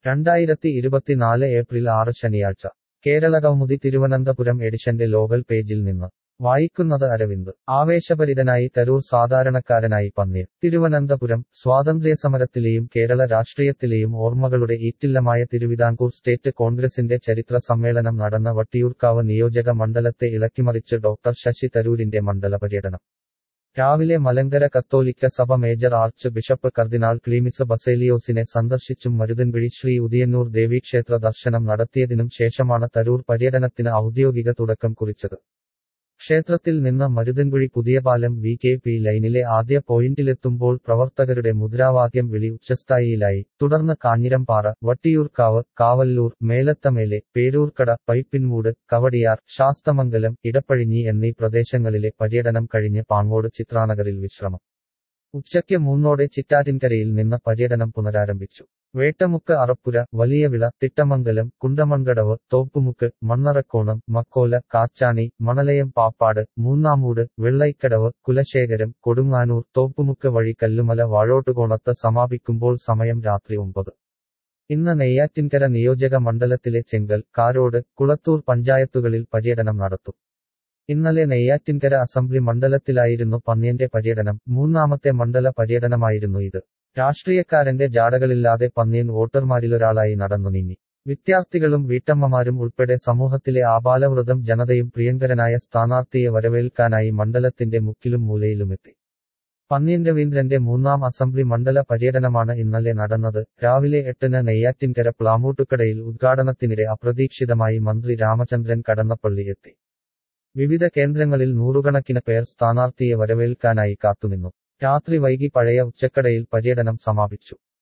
രണ്ടായിരത്തി ഇരുപത്തിനാല് ഏപ്രിൽ ആറ് ശനിയാഴ്ച കേരളകൗമുദി തിരുവനന്തപുരം എഡിഷന്റെ ലോകൽ പേജിൽ നിന്ന് വായിക്കുന്നത് അരവിന്ദ് ആവേശഭരിതനായി തരൂർ സാധാരണക്കാരനായി പന്നീർ തിരുവനന്തപുരം സ്വാതന്ത്ര്യസമരത്തിലെയും കേരള രാഷ്ട്രീയത്തിലെയും ഓർമ്മകളുടെ ഈറ്റില്ലമായ തിരുവിതാംകൂർ സ്റ്റേറ്റ് കോൺഗ്രസിന്റെ ചരിത്ര സമ്മേളനം നടന്ന വട്ടിയൂർക്കാവ് നിയോജക മണ്ഡലത്തെ ഇളക്കിമറിച്ച് ഡോക്ടർ ശശി തരൂരിന്റെ മണ്ഡല പര്യടനം രാവിലെ മലങ്കര കത്തോലിക്ക സഭ മേജർ ആർച്ച് ബിഷപ്പ് കർദിനാൾ ക്ലീമിസ് ബസേലിയോസിനെ സന്ദർശിച്ചും മരുതൻകുഴി ശ്രീ ഉദിയന്നൂർ ദേവീക്ഷേത്ര ദർശനം നടത്തിയതിനും ശേഷമാണ് തരൂർ പര്യടനത്തിന് ഔദ്യോഗിക തുടക്കം കുറിച്ചത് ക്ഷേത്രത്തിൽ നിന്ന് Maruthankuzhi Puthiyapalam V K P ലൈനിലെ ആദ്യ പോയിന്റിലെത്തുമ്പോൾ പ്രവർത്തകരുടെ മുദ്രാവാക്യം വിളി ഉച്ചസ്ഥായിയിലായി തുടർന്ന് കാഞ്ഞിരംപാറ വട്ടിയൂർക്കാവ് കാവല്ലൂർ മേലത്തമേലെ പേരൂർക്കട പൈപ്പിൻമൂട് കവടിയാർ ശാസ്തമംഗലം ഇടപ്പഴിഞ്ഞി എന്നീ പ്രദേശങ്ങളിലെ പര്യടനം കഴിഞ്ഞ് പാങ്ങോട് ചിത്രാനഗറിൽ വിശ്രമം ഉച്ചയ്ക്ക് മൂന്നോടെ ചിറ്റാറ്റിൻകരയിൽ നിന്ന് പര്യടനം പുനരാരംഭിച്ചു വേട്ടമുക്ക് അറപ്പുര വലിയവിള തിട്ടമംഗലം കുണ്ടമൺകടവ് തോപ്പുമുക്ക് മണ്ണറക്കോണം മക്കോല കാച്ചാണി മണലയം പാപ്പാട് മൂന്നാമൂട് വെള്ളൈക്കടവ് കുലശേഖരം കൊടുങ്ങാനൂർ തോപ്പുമുക്ക് വഴി കല്ലുമല വാഴോട്ടുകോണത്ത് സമാപിക്കുമ്പോൾ സമയം രാത്രി ഒമ്പത് ഇന്ന് നെയ്യാറ്റിൻകര നിയോജക മണ്ഡലത്തിലെ ചെങ്കൽ കാരോട് കുളത്തൂർ പഞ്ചായത്തുകളിൽ പര്യടനം നടത്തും ഇന്നലെ നെയ്യാറ്റിൻകര അസംബ്ലി മണ്ഡലത്തിലായിരുന്നു പന്ന്യന്റെ പര്യടനം മൂന്നാമത്തെ മണ്ഡല പര്യടനമായിരുന്നു ഇത് രാഷ്ട്രീയക്കാരന്റെ ജാടകളില്ലാതെ പന്ന്യൻ വോട്ടർമാരിലൊരാളായി നടന്നു നീങ്ങി വിദ്യാർത്ഥികളും വീട്ടമ്മമാരും ഉൾപ്പെടെ സമൂഹത്തിലെ ആബാലവൃതം ജനതയും പ്രിയങ്കരനായ സ്ഥാനാർത്ഥിയെ വരവേൽക്കാനായി മണ്ഡലത്തിന്റെ മുക്കിലും മൂലയിലുമെത്തി പന്ന്യൻ രവീന്ദ്രന്റെ മൂന്നാം അസംബ്ലി മണ്ഡല പര്യടനമാണ് ഇന്നലെ നടന്നത് രാവിലെ എട്ടിന് നെയ്യാറ്റിൻകര പ്ലാമൂട്ടുക്കടയിൽ ഉദ്ഘാടനത്തിനിടെ അപ്രതീക്ഷിതമായി മന്ത്രി രാമചന്ദ്രൻ കടന്നപ്പള്ളി എത്തി വിവിധ കേന്ദ്രങ്ങളിൽ നൂറുകണക്കിന് പേർ സ്ഥാനാർത്ഥിയെ വരവേൽക്കാനായി കാത്തുനിന്നു രാത്രി വൈകി പഴയ ഉച്ചക്കടയിൽ പര്യടനം സമാപിച്ചു